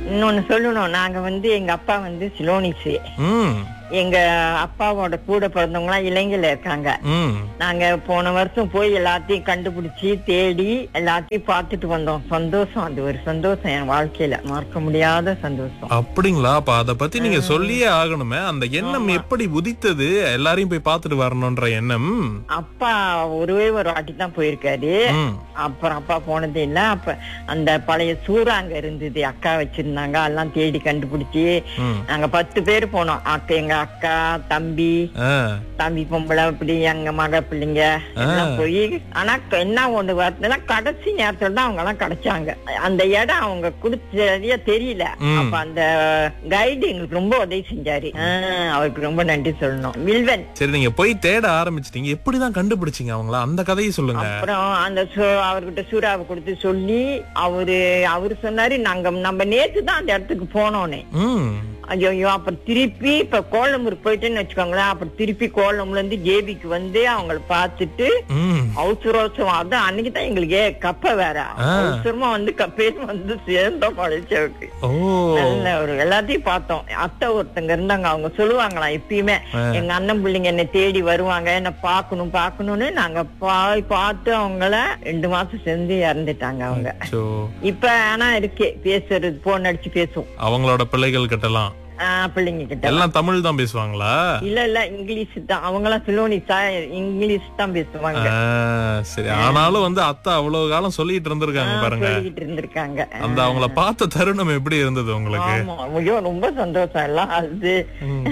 இன்னொன்னு சொல்லணும் நாங்க வந்து எங்க அப்பா வந்து சிலோனிஸ் ம் எங்க அப்பாவோட கூட பிறந்தவங்க எல்லாம் இலங்கையில இருக்காங்க ம் நாங்க போன வருஷம் போய் எல்லாத்தையும் கண்டுபிடிச்சு தேடி எல்லாத்தையும் பார்த்துட்டு வந்தோம் சந்தோஷம் அது ஒரு சந்தோஷம் என் வாழ்க்கையில மறக்க முடியாத சந்தோஷம் அப்படிங்களா அப்ப அத பத்தி நீங்க சொல்லியே ஆகணுமே அந்த எண்ணம் எப்படி உதித்தது எல்லாரையும் போய் பார்த்துட்டு வரணும்ன்ற எண்ணம் அப்பா ஒருவே ஒரு வாட்டி தான் போயிருக்காரு ம் அப்புறம் அப்பா போனதே இல்ல அப்ப அந்த பழைய சூறா அங்க இருந்தது அக்கா வச்சிருந்தாங்க எல்லாம் தேடி கண்டுபிடிச்சு ம் நாங்க பத்து பேர் போனோம் அக்கா எங்க அக்கா தம்பி ஆ, தம்பி பொம்பளை இப்படி எங்க மக பிள்ளைங்க எல்லாம் போய் ஆனா க- என்ன ஒண்ணு வருதுன்னா கடைசி நேரத்துல தான் அவங்க எல்லாம் கிடைச்சாங்க அந்த இடம் அவங்க குடுத்ததே தெரியல ம். அப்ப அந்த கைடு எங்களுக்கு ரொம்ப உதவி செஞ்சாரு ஆ, அவருக்கு ரொம்ப நன்றி சொல்லணும் வில்வன் சரி நீங்க போய் தேட ஆரம்பிச்சிட்டீங்க எப்படிதான் கண்டுபிடிச்சீங்க அவங்கள அந்த கதையை சொல்லுங்க அப்புறம் அந்த சு- அவர்கிட்ட சூறாவை கொடுத்து சொல்லி அவரு அவரு சொன்னாரு நாங்க நம்ம நேத்து தான் அந்த இடத்துக்கு போனோன்னு ம் ஐயோ ஐயோ அப்புறம் திருப்பி இப்ப கோலம்பூர் போயிட்டேன்னு வச்சுக்கோங்களேன் அப்புறம் திருப்பி கோலம்பூர்ல இருந்து ஜேபிக்கு வந்து அவங்கள பார்த்துட்டு ம் அவசர அவசரம் அதான் அன்னைக்கு தான் எங்களுக்கு ஏ- கப்ப வேற ஆ. அவசரமா வந்து கப்பையும் வந்து சேர்ந்தோம் மலைச்சவுக்கு ஓ நல்ல ஒரு எல்லாத்தையும் பார்த்தோம் அத்தை ஒருத்தங்க இருந்தாங்க அவங்க சொல்லுவாங்களாம் எப்பயுமே எங்க அண்ணன் பிள்ளைங்க என்ன தேடி வருவாங்க என்ன பாக்கணும் பாக்கணும்னு நாங்க போய் பார்த்து அவங்கள ரெண்டு மாசம் செஞ்சு இறந்துட்டாங்க அவங்க சோ இப்ப ஆனா இருக்கே பேசுறது போன் அடிச்சு பேசுவோம் அவங்களோட பிள்ளைகள் கிட்டலாம் ஆஹ் பிள்ளைங்க கிட்ட எல்லாம் தமிழ் தான் பேசுவாங்களா இல்ல இல்ல இங்கிலீஷ் தான் அவங்க எல்லாம் சிலோனிஸா இங்கிலீஷ் தான் பேசுவாங்க ஆ, சரி ஆனாலும் வந்து அத்தை அவ்வளவு காலம் சொல்லிட்டு இருந்திருக்காங்க பாருங்க சொல்லிக்கிட்டு இருந்திருக்காங்க அந்த அவங்கள பார்த்த தருணம் எப்படி இருந்தது உங்களுக்கு ஆமா ஐயோ ரொம்ப சந்தோஷம் எல்லாம் அது ம்.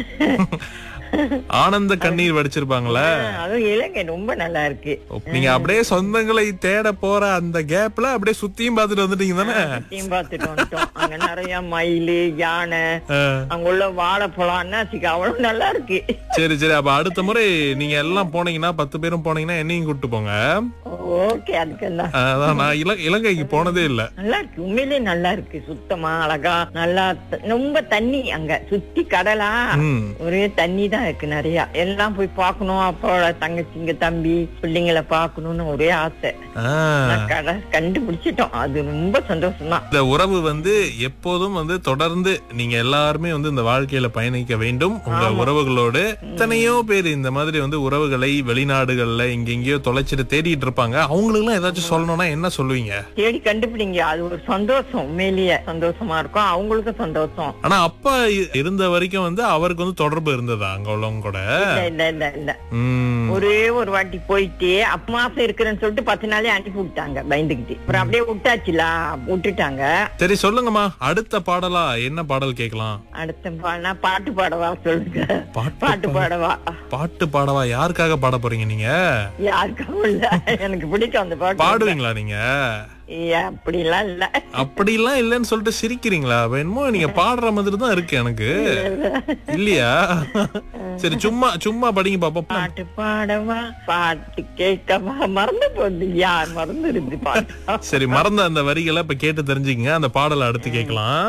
ஆனந்த கண்ணீர் வடிச்சிருப்பாங்களே அதுவும் இலங்கை ரொம்ப நல்லா இருக்கு நீங்க அப்படியே சொந்தங்களை தேட போற அந்த கேப்ல அப்படியே சுத்தியும் பார்த்துட்டு வந்துட்டீங்க தானே சுத்தியும் பார்த்துட்டு வந்துட்டோம் அங்க நிறைய மயிலு யானை ஆ. அங்க உள்ள வாழைப்பழம்னா வச்சுக்க அவ்வளவு நல்லா இருக்கு சரி சரி அப்ப அடுத்த முறை நீங்க எல்லாம் போனீங்கன்னா பத்து பேரும் போனீங்கன்னா என்னையும் கூட்டு போங்க ஓகே அதுக்கெல்லாம் அதான் நான் இல- இலங்கைக்கு போனதே இல்ல நல்லா இருக்கு உண்மையிலேயே நல்லா இருக்கு சுத்தமா அழகா நல்லா த- ரொம்ப தண்ணி அங்க சுத்தி கடலா ம். ஒரே தண்ணி தான் இருக்கு நிறைய எல்லாம் போய் பார்க்கணும் அப்பாவோட தங்கச்சிங்க தம்பி பிள்ளைங்களை பார்க்கணும்னு ஒரே ஆசை ஆ. நான் கடை கண்டுபிடிச்சிட்டோம் அது ரொம்ப சந்தோஷம் தான் இந்த உறவு வந்து எப்போதும் வந்து தொடர்ந்து நீங்க எல்லாருமே வந்து இந்த வாழ்க்கையில பயணிக்க வேண்டும் உங்க உறவுகளோடு எத்தனையோ பேர் இந்த மாதிரி வந்து உறவுகளை வெளிநாடுகள்ல இங்க எங்கேயோ தொலைச்சிட்டு தேடிட்டு இருப்பாங்க அவங்களுக்கு எல்லாம் ஏதாச்சும் சொல்லணும்னா என்ன சொல்லுவீங்க தேடி கண்டுபிடிங்க அது ஒரு சந்தோஷம் உண்மையிலேயே சந்தோஷமா இருக்கும் அவங்களுக்கும் சந்தோஷம் ஆனா அப்பா இ- இருந்த வரைக்கும் வந்து அவருக்கு வந்து தொடர்பு இருந்ததா அங்க உள்ளவங்க கூட இல்ல இல்ல இல்ல இல்ல உம் ஒரே ஒரு வாட்டி போயிட்டு அப்ப மாசம் இருக்கிறேன்னு சொல்லிட்டு பத்து நாளே அனுப்பி விட்டாங்க பயந்துகிட்டு அப்புறம் அப்படியே விட்டாச்சுல விட்டுட்டாங்க சரி சொல்லுங்கம்மா அடுத்த பாடலா என்ன பாடல் கேட்கலாம் அடுத்த பாடினா பாட்டு பாடவா சொல்லுங்க பாட்டு பாட்டு பாடவா பாட்டு பாடவா யாருக்காக பாட போறீங்க நீங்க யாருக்கும் இல்ல எனக்கு பிடிக்கும் அந்த பாட்டு பாடுவீங்களா நீங்க ஏ, அப்படிலாம் இல்ல அப்படிலாம் இல்லைன்னு சொல்லிட்டு சிரிக்கிறீங்களா அப்ப என்னமோ நீங்க பாடுற மாதிரி தான் இருக்கு எனக்கு இல்லையா சரி சும்மா சும்மா படிங்க பாப்போம் பாட்டு பாடவா பாட்டு கேட்கவா மறந்து போகுது யார் மறந்து இருந்து பாட்டு சரி மறந்த அந்த வரிகளை இப்ப கேட்டு தெரிஞ்சுக்கங்க அந்த பாடலை அடுத்து கேட்கலாம்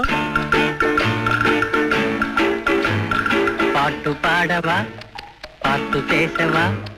பாட்டு பாடவா பாட்டு பேசவா